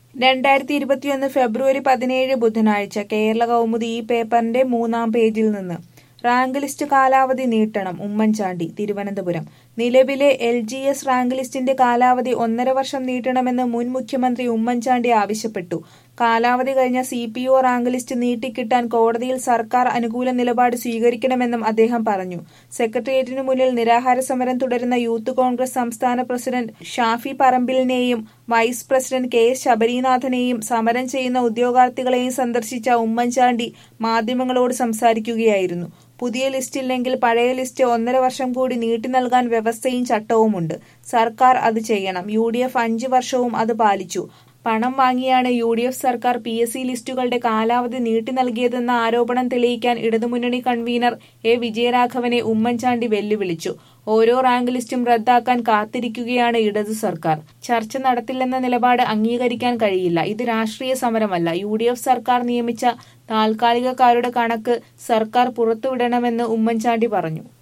രണ്ടായിരത്തി ഇരുപത്തിയൊന്ന് ഫെബ്രുവരി പതിനേഴ് ബുധനാഴ്ച കേരള കൗമുദി ഈ പേപ്പറിന്റെ മൂന്നാം പേജിൽ നിന്ന് റാങ്ക് ലിസ്റ്റ് കാലാവധി നീട്ടണം ഉമ്മൻചാണ്ടി തിരുവനന്തപുരം നിലവിലെ എൽ ജി എസ് റാങ്ക് ലിസ്റ്റിന്റെ കാലാവധി ഒന്നര വർഷം നീട്ടണമെന്ന് മുൻ മുഖ്യമന്ത്രി ഉമ്മൻചാണ്ടി ആവശ്യപ്പെട്ടു കാലാവധി കഴിഞ്ഞ C P O rank list നീട്ടിക്കിട്ടാൻ കോടതിയിൽ സർക്കാർ അനുകൂല നിലപാട് സ്വീകരിക്കണമെന്നും അദ്ദേഹം പറഞ്ഞു സെക്രട്ടേറിയറ്റിനു മുന്നിൽ നിരാഹാര സമരം തുടരുന്ന യൂത്ത് കോൺഗ്രസ് സംസ്ഥാന പ്രസിഡന്റ് ഷാഫി പറമ്പിലിനെയും വൈസ് പ്രസിഡന്റ് കെ എസ് ശബരീനാഥനെയും സമരം ചെയ്യുന്ന ഉദ്യോഗാർത്ഥികളെയും സന്ദർശിച്ച ഉമ്മൻചാണ്ടി മാധ്യമങ്ങളോട് സംസാരിക്കുകയായിരുന്നു പുതിയ ലിസ്റ്റില്ലെങ്കിൽ പഴയ ലിസ്റ്റ് ഒന്നര വർഷം കൂടി നീട്ടി നൽകാൻ വ്യവസ്ഥയും ചട്ടവുമുണ്ട് സർക്കാർ അത് ചെയ്യണം യു ഡി എഫ് അഞ്ച് വർഷവും അത് പാലിച്ചു പണം വാങ്ങിയാണ് യു ഡി എഫ് സർക്കാർ പി എസ് സി ലിസ്റ്റുകളുടെ കാലാവധി നീട്ടി നൽകിയതെന്ന ആരോപണം തെളിയിക്കാൻ ഇടതുമുന്നണി കൺവീനർ എ വിജയരാഘവനെ ഉമ്മൻചാണ്ടി വെല്ലുവിളിച്ചു ഓരോ റാങ്ക് ലിസ്റ്റും റദ്ദാക്കാൻ കാത്തിരിക്കുകയാണ് ഇടതു സർക്കാർ ചർച്ച നടത്തില്ലെന്ന നിലപാട് അംഗീകരിക്കാൻ കഴിയില്ല ഇത് രാഷ്ട്രീയ സമരമല്ല യു ഡി എഫ് സർക്കാർ നിയമിച്ച താൽക്കാലികക്കാരുടെ കണക്ക് സർക്കാർ പുറത്തുവിടണമെന്ന് ഉമ്മൻചാണ്ടി പറഞ്ഞു